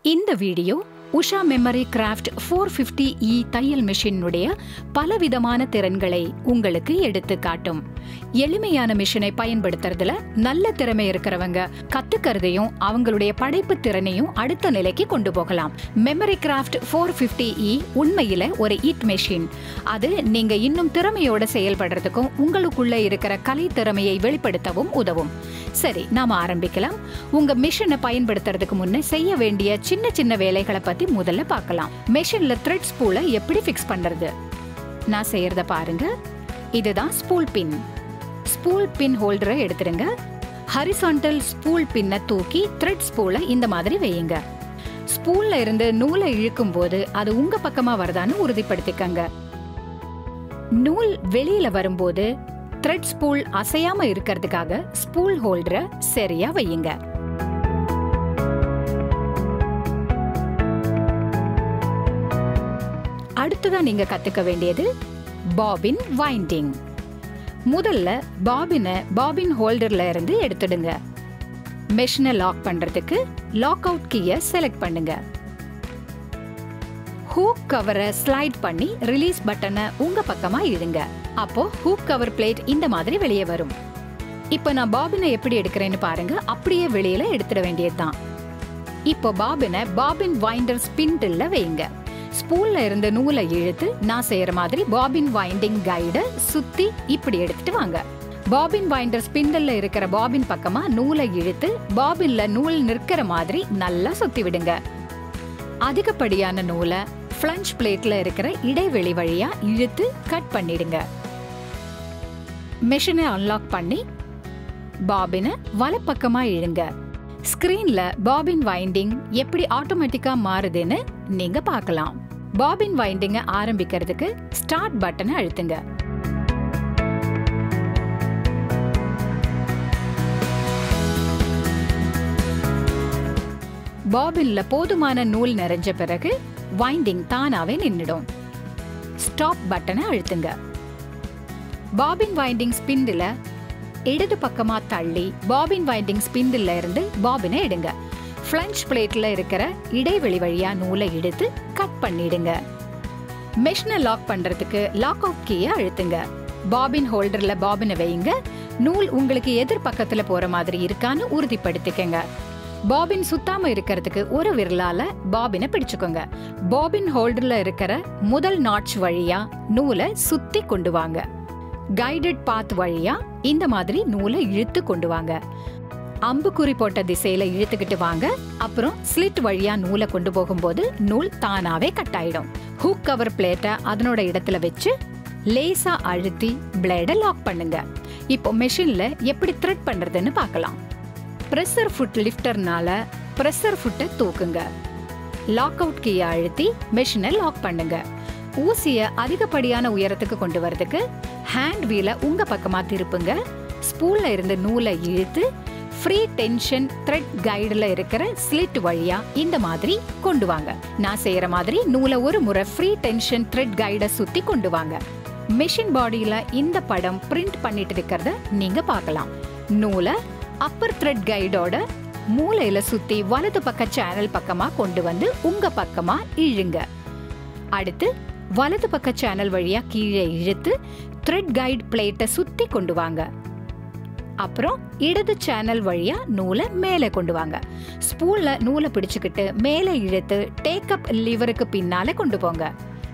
இந்த video Usha memory craft four fifty E தையல் மிஷினுடைய பலவிதமான திறன்களை உங்களுக்கு எடுத்து காட்டும் எளிமையான மிஷினை பயன்படுத்துறதுல நல்ல திறமை இருக்கிறவங்க கத்துக்கிறதையும் அவங்களுடைய படைப்பு திறனையும் அடுத்த நிலைக்கு கொண்டு போகலாம் memory craft four fifty E உண்மையில ஒரு ஈட் மெஷின் அது நீங்க இன்னும் திறமையோட செயல்படுறதுக்கும் உங்களுக்குள்ள இருக்கிற கலை திறமையை வெளிப்படுத்தவும் உதவும் சரி நாம ஆரம்பிக்கலாம் உங்க மிஷினை பயன்படுத்துறதுக்கு முன்ன செய்ய வேண்டிய சின்ன சின்ன வேலைகளை பத்தி முதல்ல பார்க்கலாம் மிஷின்ல த்ரெட் ஸ்பூலை எப்படி ஃபிக்ஸ் பண்றது நான் செய்யறத பாருங்க இதுதான் ஸ்பூல் பின் ஸ்பூல் பின் ஹோல்டரை எடுத்துடுங்க ஹரிசாண்டல் ஸ்பூல் பின்னை தூக்கி த்ரெட் ஸ்பூலை இந்த மாதிரி வையுங்க ஸ்பூல்ல இருந்து நூலை இழுக்கும் போது அது உங்க பக்கமா வருதான்னு உறுதிப்படுத்திக்கங்க நூல் வெளியில வரும்போது த்ரெட் ஸ்பூல் அசையாம இருக்கிறதுக்காக ஸ்பூல் ஹோல்டரை சரியா வையுங்க அடுத்ததா நீங்க கத்துக்க வேண்டியது பாபின் வைண்டிங் முதல்ல பாபினை பாபின் ஹோல்டர்ல இருந்து எடுத்துடுங்க மெஷினை லாக் பண்றதுக்கு லாக் அவுட் கீயை செலக்ட் பண்ணுங்க ஹூக் கவரை ஸ்லைட் பண்ணி ரிலீஸ் பட்டனை உங்க பக்கமா இழுங்க அப்போ ஹூக் கவர் பிளேட் இந்த மாதிரி வெளியே வரும் இப்போ நான் பாபினை எப்படி எடுக்கிறேன்னு பாருங்க அப்படியே வெளியில எடுத்துட வேண்டியதுதான் இப்போ பாபினை பாபின் வைண்டர் ஸ்பிண்டில்ல வைங்க ஸ்பூல்ல இருந்த நூலை இழுத்து நான் செய்யற மாதிரி பாபின் வைண்டிங் கைட சுத்தி இப்படி எடுத்துட்டு வாங்க பாபின் வைண்டர் ஸ்பிண்டல்ல இருக்கிற பாபின் பக்கமா நூலை இழுத்து பாபின்ல நூல் நிற்கிற மாதிரி நல்லா சுத்தி விடுங்க அதிகப்படியான நூலை ஃபிளஞ்ச் பிளேட்ல இருக்கிற இடைவெளி வழியா இழுத்து கட் பண்ணிடுங்க மெஷினை அன்லாக் பண்ணி பாபினை வலப்பக்கமா இழுங்க ஸ்கிரீன்ல பாபின் வைண்டிங் எப்படி ஆட்டோமேட்டிக்கா மாறுதுன்னு நீங்க பார்க்கலாம் பாபின் வைண்டிங்க ஆரம்பிக்கிறதுக்கு ஸ்டார்ட் பட்டனை அழுத்துங்க பாபின்ல போதுமான நூல் நிறைஞ்ச பிறகு வைண்டிங் தானாவே நின்னுடும் ஸ்டாப் பட்டனை அழுத்துங்க பாபின் வைண்டிங் ஸ்பிண்டில் இடது பக்கமா தள்ளி பாபின் வைண்டிங் ஸ்பிண்டில் இருந்து பாபினை எடுங்க ஃபிளஞ்ச் பிளேட்ல இருக்கிற இடைவெளி வழியா நூலை எடுத்து கட் பண்ணிடுங்க மெஷினை லாக் பண்றதுக்கு லாக் அவுட் கீயை அழுத்துங்க பாபின் ஹோல்டர்ல பாபினை வைங்க நூல் உங்களுக்கு எதிர் பக்கத்துல போற மாதிரி இருக்கான்னு உறுதிப்படுத்திக்கங்க பாபின் சுத்தாம இருக்கிறதுக்கு ஒரு விரலால பாபினை பிடிச்சுக்கோங்க பாபின் ஹோல்டர்ல இருக்கிற முதல் நாட்ச் வழியா நூலை சுத்தி கொண்டு வாங்க கைடட் பாத் வழியா இந்த மாதிரி நூலை இழுத்து கொண்டு வாங்க அம்புக்குறி போட்ட திசையில இழுத்துக்கிட்டு வாங்க அப்புறம் ஸ்லிட் வழியா நூலை கொண்டு போகும்போது நூல் தானாவே கட் ஆயிடும் ஹூக் கவர் பிளேட்டை அதனோட இடத்துல வச்சு லேசா அழுத்தி பிளேட லாக் பண்ணுங்க இப்போ மெஷின்ல எப்படி த்ரெட் பண்றதுன்னு பார்க்கலாம் ப்ரெஷர் ஃபுட் லிஃப்டர்னால ப்ரெஷர் ஃபுட்டை தூக்குங்க லாக் அவுட் கீயை அழுத்தி மெஷினை லாக் பண்ணுங்க ஊசிய அதிகப்படியான உயரத்துக்கு கொண்டு வரதுக்கு ஹேண்ட் வீலை உங்க பக்கமா திருப்புங்க ஸ்பூல்ல இருந்து நூலை இழுத்து ஃப்ரீ டென்ஷன் த்ரெட் கைடுல இருக்கிற ஸ்லிட் வழியா இந்த மாதிரி கொண்டு வாங்க நான் செய்யற மாதிரி நூலை ஒரு முறை ஃப்ரீ டென்ஷன் த்ரெட் கைட சுத்தி கொண்டு வாங்க மிஷின் பாடியில இந்த படம் பிரிண்ட் பண்ணிட்டு இருக்கிறத நீங்க பார்க்கலாம் நூலை அப்பர் த்ரெட் கைடோட மூலையில சுத்தி வலது பக்க சேனல் பக்கமா கொண்டு வந்து உங்க பக்கமா இழுங்க அடுத்து வலது பக்க சேனல் வழியா கீழே இழுத்து த்ரெட் கைட் பிளேட்டை சுத்தி கொண்டு வாங்க அப்புறம் இடது சேனல் வழியா நூலை மேலே கொண்டு வாங்க ஸ்பூல்ல நூலை பிடிச்சுக்கிட்டு மேலே இழுத்து டேக்கப் லிவருக்கு பின்னால கொண்டு போங்க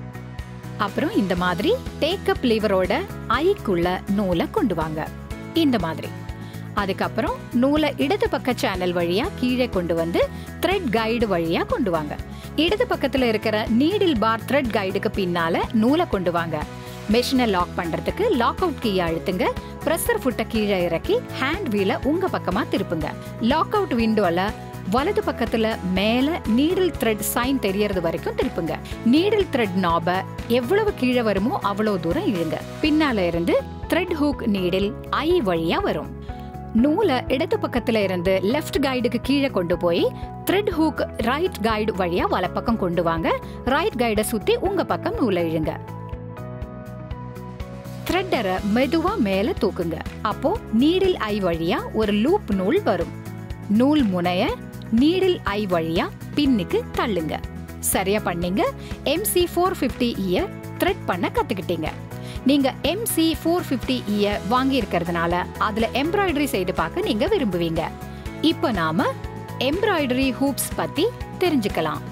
அப்புறம் இந்த மாதிரி டேக்கப் லிவரோட ஐக்குள்ள நூலை கொண்டு வாங்க இந்த மாதிரி அதுக்கப்புறம் நூலை இடது பக்க சேனல் வழியா கீழே கொண்டு வந்து த்ரெட் கைடு வழியா கொண்டு வாங்க இடது பக்கத்துல இருக்கிற நீடில் பார் த்ரெட் கைடுக்கு பின்னால நூலை கொண்டு வாங்க மெஷினை லாக் பண்றதுக்கு லாக் அவுட் கீயை அழுத்துங்க ப்ரெஷர் ஃபுட்டை கீழே இறக்கி ஹேண்ட் வீலை உங்க பக்கமா திருப்புங்க லாக் அவுட் விண்டோல வலது பக்கத்துல மேல நீடில் த்ரெட் சைன் தெரியறது வரைக்கும் திருப்புங்க நீடில் த்ரெட் நாப எவ்வளவு கீழே வருமோ அவ்வளவு தூரம் இழுங்க பின்னால இருந்து த்ரெட் ஹூக் நீடில் ஐ வழியா வரும் நூலை இடது பக்கத்துல இருந்து லெஃப்ட் கைடுக்கு கீழே கொண்டு போய் த்ரெட் ஹூக் ரைட் கைடு வழியா வலப்பக்கம் கொண்டு வாங்க ரைட் கைடை சுத்தி உங்க பக்கம் நூலை இழுங்க த்ரெட்டரை மெதுவா மேல தூக்குங்க அப்போ நீடில் ஐ வழியா ஒரு லூப் நூல் வரும் நூல் முனைய நீடில் ஐ வழியா பின்னுக்கு தள்ளுங்க சரியா பண்ணீங்க எம்சி ஃபோர் ஃபிஃப்டி இய த்ரெட் பண்ண கத்துக்கிட்டீங்க நீங்க எம்சி ஃபோர் ஃபிஃப்டி இய வாங்கி இருக்கிறதுனால அதுல எம்ப்ராய்டரி செய்து பார்க்க நீங்க விரும்புவீங்க இப்போ நாம எம்ப்ராய்டரி ஹூப்ஸ் பத்தி தெரிஞ்சுக்கலாம்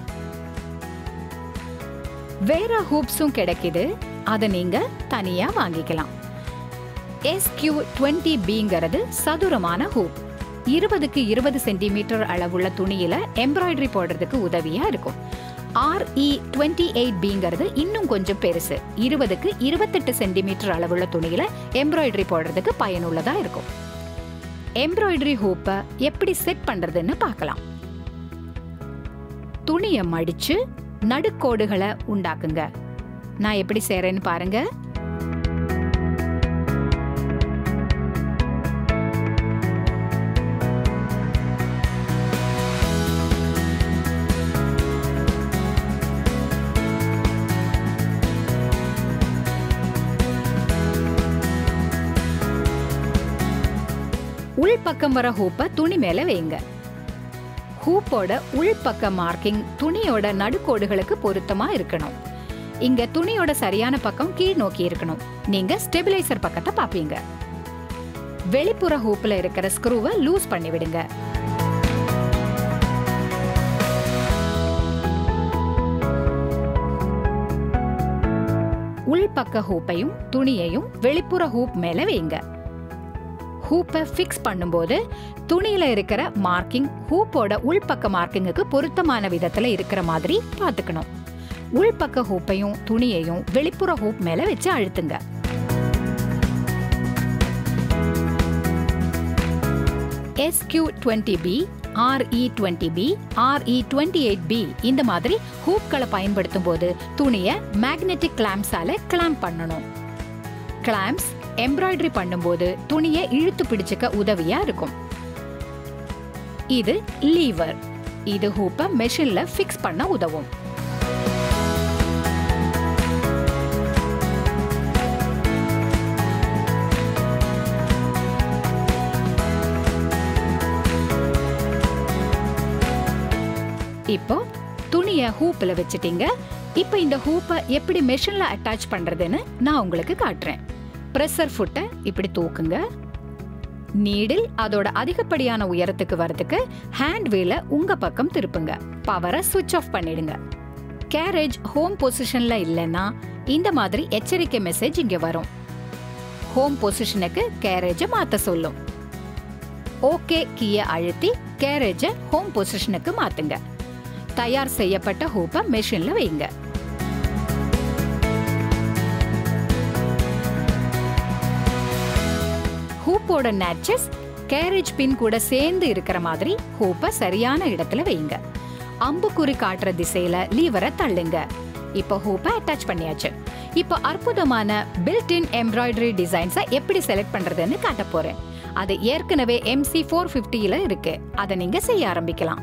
வேற ஹூப்ஸும் கிடைக்குது அதை நீங்க தனியா வாங்கிக்கலாம் எஸ்கியூ டுவெண்ட்டி பிங்கிறது சதுரமான ஹூப் இருபதுக்கு இருபது சென்டிமீட்டர் அளவுள்ள துணியில எம்ப்ராய்டரி போடுறதுக்கு உதவியா இருக்கும் ஆர்இ டுவெண்ட்டி எயிட் பிங்கிறது இன்னும் கொஞ்சம் பெருசு இருபதுக்கு இருபத்தெட்டு சென்டிமீட்டர் அளவுள்ள துணியில எம்ப்ராய்டரி போடுறதுக்கு பயனுள்ளதா இருக்கும் எம்ப்ராய்டரி ஹூப்பை எப்படி செட் பண்றதுன்னு பார்க்கலாம் துணியை மடிச்சு நடுக்கோடுகளை உண்டாக்குங்க நான் எப்படி செய்றேன்னு பாருங்க உள்பக்கம் வர ஹூப்பை துணி மேல வைங்க ஹூப்போட உள்பக்க மார்க்கிங் துணியோட நடுக்கோடுகளுக்கு பொருத்தமா இருக்கணும் இங்க துணியோட சரியான பக்கம் கீழ் நோக்கி இருக்கணும் நீங்க ஸ்டெபிலைசர் பக்கத்தை பாப்பீங்க வெளிப்புற ஹூப்ல இருக்கிற ஸ்க்ரூவை லூஸ் பண்ணி விடுங்க உள்பக்க ஹூப்பையும் துணியையும் வெளிப்புற ஹூப் மேல வைங்க ஹூப்பை ஃபிக்ஸ் பண்ணும்போது துணியில இருக்கிற மார்க்கிங் ஹூப்போட உள்பக்க மார்க்கிங்குக்கு பொருத்தமான விதத்துல இருக்கிற மாதிரி பார்த்துக்கணும் உள்பக்க ஹூப்பையும் துணியையும் வெளிப்புற ஹூப் மேல வச்சு அழுத்துங்க SQ twenty B R E twenty B R E twenty eight B இந்த மாதிரி ஹூப்களை பயன்படுத்தும் போது துணியை மேக்னெட்டிக் கிளாம்ஸால கிளாம்ப் பண்ணணும் கிளாம்ஸ் எம்ப்ராய்டரி பண்ணும்போது துணியை இழுத்து பிடிச்சுக்க உதவியா இருக்கும் இது லீவர் இது ஹூப்பை மெஷின்ல ஃபிக்ஸ் பண்ண உதவும் இப்போ துணியை ஹூப்ல வச்சுட்டீங்க இப்போ இந்த ஹூப்பை எப்படி மெஷின்ல அட்டாச் பண்றதுன்னு நான் உங்களுக்கு காட்டுறேன் ப்ரெஷர் ஃபுட்டை இப்படி தூக்குங்க நீடில் அதோட அதிகப்படியான உயரத்துக்கு வரதுக்கு ஹேண்ட் வீல உங்க பக்கம் திருப்புங்க பவரை சுவிட்ச் ஆஃப் பண்ணிடுங்க கேரேஜ் ஹோம் பொசிஷன்ல இல்லைன்னா இந்த மாதிரி எச்சரிக்கை மெசேஜ் இங்க வரும் ஹோம் பொசிஷனுக்கு கேரேஜை மாத்த சொல்லும் ஓகே கீயை அழுத்தி கேரேஜை ஹோம் பொசிஷனுக்கு மாத்துங்க தயார் செய்யப்பட்ட ஹூப்பை மெஷின்ல வைங்க ஹூப்போட நேச்சஸ் கேரேஜ் பின் கூட சேர்ந்து இருக்கிற மாதிரி ஹூப்பை சரியான இடத்துல வைங்க அம்புக்குறி காட்டுற திசையில லீவரை தள்ளுங்க இப்போ ஹூப்பை அட்டாச் பண்ணியாச்சு இப்போ அற்புதமான பில்ட் இன் எம்ப்ராய்டரி டிசைன்ஸை எப்படி செலக்ட் பண்றதுன்னு காட்ட போறேன் அது ஏற்கனவே எம்சி ஃபோர் ஃபிஃப்டியில இருக்கு அதை நீங்க செய்ய ஆரம்பிக்கலாம்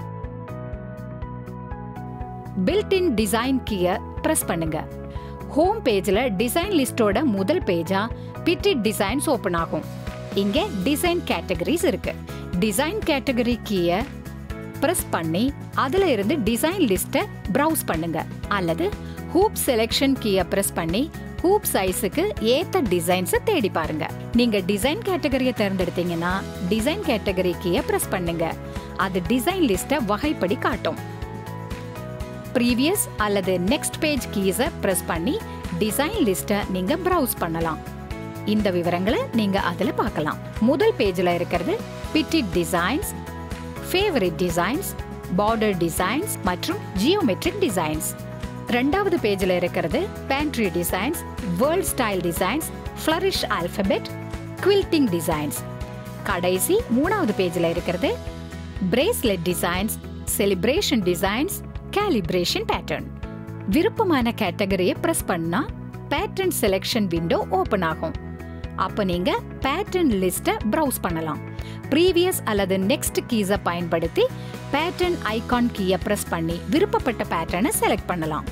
பில்ட் இன் டிசைன் கீயை பிரஸ் பண்ணுங்க ஹோம் பேஜ்ல டிசைன் லிஸ்டோட முதல் பேஜா பிட்டிட் டிசைன்ஸ் ஓபன் ஆகும் இங்க டிசைன் கேட்டகரிஸ் இருக்கு டிசைன் கேட்டகரி கீயை பிரஸ் பண்ணி அதுல இருந்து டிசைன் லிஸ்ட்டை பிரவுஸ் பண்ணுங்க அல்லது ஹூப் செலெக்ஷன் கீயை பிரஸ் பண்ணி ஹூப் சைஸுக்கு ஏத்த டிசைன்ஸை தேடி பாருங்க நீங்க டிசைன் கேட்டகரியை தேர்ந்தெடுத்தீங்கன்னா டிசைன் கேட்டகரி கீயை பிரஸ் பண்ணுங்க அது டிசைன் லிஸ்ட்டை வகைப்படி காட்டும் ப்ரீவியஸ் அல்லது நெக்ஸ்ட் பேஜ் கீஸை பிரஸ் பண்ணி டிசைன் லிஸ்ட்டை நீங்க பிரவுஸ் பண்ணலாம் இந்த விவரங்களை நீங்க அதுல பார்க்கலாம் முதல் பேஜ்ல இருக்கிறது petite designs favourite designs border designs மற்றும் ஜியோமெட்ரிக் டிசைன்ஸ் ரெண்டாவது பேஜ்ல இருக்கிறது pantry designs world style designs flourish alphabet quilting designs கடைசி மூணாவது பேஜ்ல இருக்கிறது bracelet designs celebration designs calibration pattern விருப்பமான கேட்டகரியை பிரஸ் பண்ணா பேட்டர்ன் செலெக்ஷன் விண்டோ ஓபன் ஆகும் அப்ப நீங்க பேட்டர்ன் லிஸ்ட்டை பிரவுஸ் பண்ணலாம் ப்ரீவியஸ் அல்லது நெக்ஸ்ட் கீஸை பயன்படுத்தி பேட்டர்ன் ஐகான் கீயை பிரஸ் பண்ணி விருப்பப்பட்ட பேட்டர்னை செலக்ட் பண்ணலாம்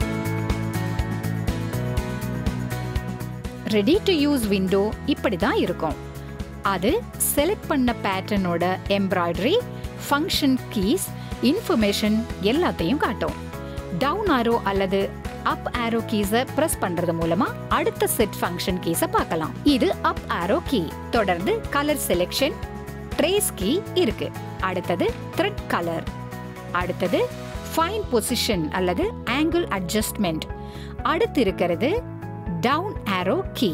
ரெடி டு யூஸ் விண்டோ இப்படி தான் இருக்கும் அது செலக்ட் பண்ண பேட்டர்னோட எம்ப்ராய்டரி ஃபங்க்ஷன் கீஸ் இன்ஃபர்மேஷன் எல்லாத்தையும் காட்டும் டவுன் ஆரோ அல்லது அப் ஆரோ கீஸை பிரஸ் பண்றது மூலமா அடுத்த செட் ஃபங்க்ஷன் கீஸை பார்க்கலாம் இது அப் ஆரோ கீ தொடர்ந்து கலர் செலெக்ஷன் ட்ரேஸ் கீ இருக்கு அடுத்தது த்ரெட் கலர் அடுத்தது ஃபைன் பொசிஷன் அல்லது ஆங்கிள் அட்ஜஸ்ட்மெண்ட் அடுத்து இருக்கிறது டவுன் ஆரோ கீ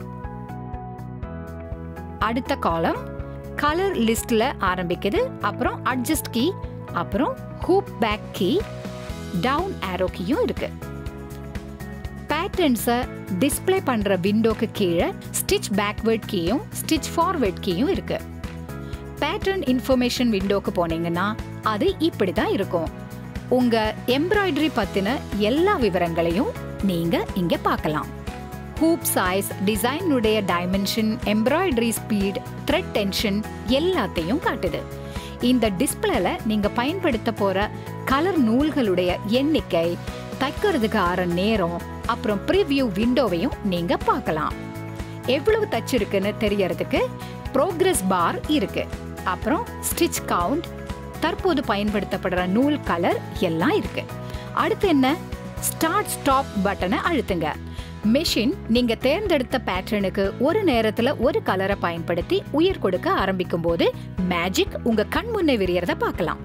அடுத்த காலம் கலர் லிஸ்ட்ல ஆரம்பிக்குது அப்புறம் அட்ஜஸ்ட் கீ அப்புறம் hoop back key down arrow கீயும் இருக்கு பேட்டர்ன்ஸை டிஸ்ப்ளே பண்ற விண்டோக்கு கீழே ஸ்டிச் பேக்வர்ட் கீயும் ஸ்டிச் ஃபார்வர்ட் கீயும் இருக்கு பேட்டர்ன் இன்ஃபர்மேஷன் விண்டோக்கு போனீங்கன்னா அது இப்படி தான் இருக்கும் உங்க எம்ப்ராய்டரி பத்தின எல்லா விவரங்களையும் நீங்க இங்க பார்க்கலாம் ஹூப் சைஸ் டிசைனுடைய dimension embroidery speed thread tension எல்லாத்தையும் காட்டுது இந்த டிஸ்பிளேல நீங்க பயன்படுத்த போற கலர் நூல்களுடைய எண்ணிக்கை தைக்கிறதுக்கு ஆற நேரம் அப்புறம் ப்ரிவ்யூ விண்டோவையும் நீங்க பார்க்கலாம் எவ்வளவு தச்சிருக்குன்னு தெரியறதுக்கு ப்ரோக்ரஸ் பார் இருக்கு அப்புறம் ஸ்டிச் கவுண்ட் தற்போது பயன்படுத்தப்படுற நூல் கலர் எல்லாம் இருக்கு அடுத்து என்ன ஸ்டார்ட் ஸ்டாப் பட்டனை அழுத்துங்க மெஷின் நீங்க தேர்ந்தெடுத்த பேட்டர்னுக்கு ஒரு நேரத்துல ஒரு கலரை பயன்படுத்தி உயிர் கொடுக்க ஆரம்பிக்கும் போது மேஜிக் உங்க கண் முன்னே விரியறத பார்க்கலாம்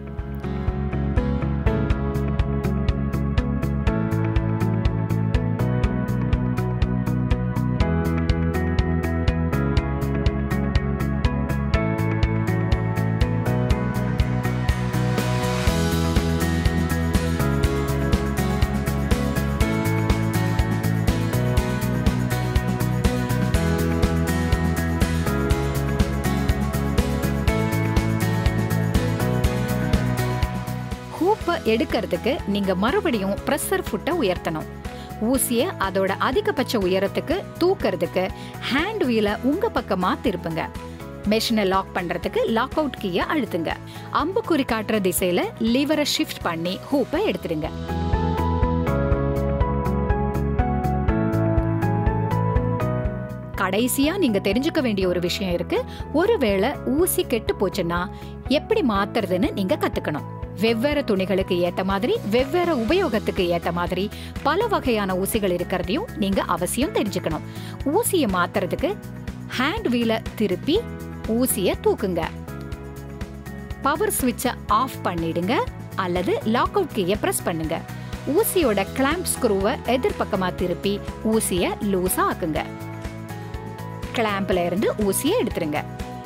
ஹூப்பை எடுக்கிறதுக்கு நீங்க மறுபடியும் ப்ரெஷர் ஃபுட்டை உயர்த்தணும் ஊசிய அதோட அதிகபட்ச உயரத்துக்கு தூக்கிறதுக்கு ஹேண்ட் வீலை உங்க பக்கமா திருப்புங்க மெஷினை லாக் பண்றதுக்கு லாக் அவுட் கீயை அழுத்துங்க அம்புக்குறி காட்டுற திசையில லிவரை ஷிஃப்ட் பண்ணி ஹூப்பை எடுத்துடுங்க கடைசியா நீங்க தெரிஞ்சுக்க வேண்டிய ஒரு விஷயம் இருக்கு ஒருவேளை ஊசி கெட்டு போச்சுன்னா எப்படி மாத்துறதுன்னு நீங்க கத்துக்கணும் வெவ்வேறு துணிகளுக்கு ஏத்த மாதிரி வெவ்வேறு உபயோகத்துக்கு ஏத்த மாதிரி பல வகையான ஊசிகள் இருக்கிறதையும் நீங்க அவசியம் தெரிஞ்சுக்கணும் ஊசியை மாத்துறதுக்கு ஹேண்ட் வீலை திருப்பி ஊசிய தூக்குங்க பவர் சுவிட்சை ஆஃப் பண்ணிடுங்க அல்லது லாக் அவுட் கீயை பிரஸ் பண்ணுங்க ஊசியோட கிளாம்ப் ஸ்க்ரூவை எதிர்பக்கமா திருப்பி ஊசிய லூஸா ஆக்குங்க கிளாம்ப்ல இருந்து ஊசியை எடுத்துருங்க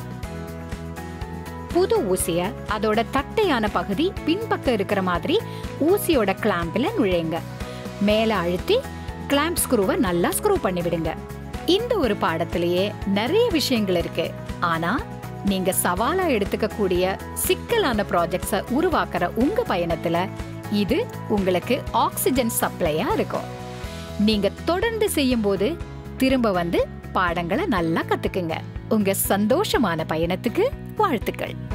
புது ஊசிய அதோட தட்டையான பகுதி பின்பக்கம் இருக்கிற மாதிரி ஊசியோட கிளாம்பில் நுழையுங்க மேல அழுத்தி கிளாம்ப் ஸ்க்ரூவை நல்லா ஸ்க்ரூ பண்ணி விடுங்க இந்த ஒரு பாடத்திலேயே நிறைய விஷயங்கள் இருக்கு ஆனா நீங்க சவாலா எடுத்துக்க கூடிய சிக்கலான ப்ராஜெக்ட்ஸை உருவாக்குற உங்க பயணத்துல இது உங்களுக்கு ஆக்சிஜன் சப்ளையா இருக்கும் நீங்க தொடர்ந்து செய்யும் போது திரும்ப வந்து பாடங்களை நல்லா கத்துக்குங்க உங்க சந்தோஷமான பயணத்துக்கு வாழ்த்துக்கள்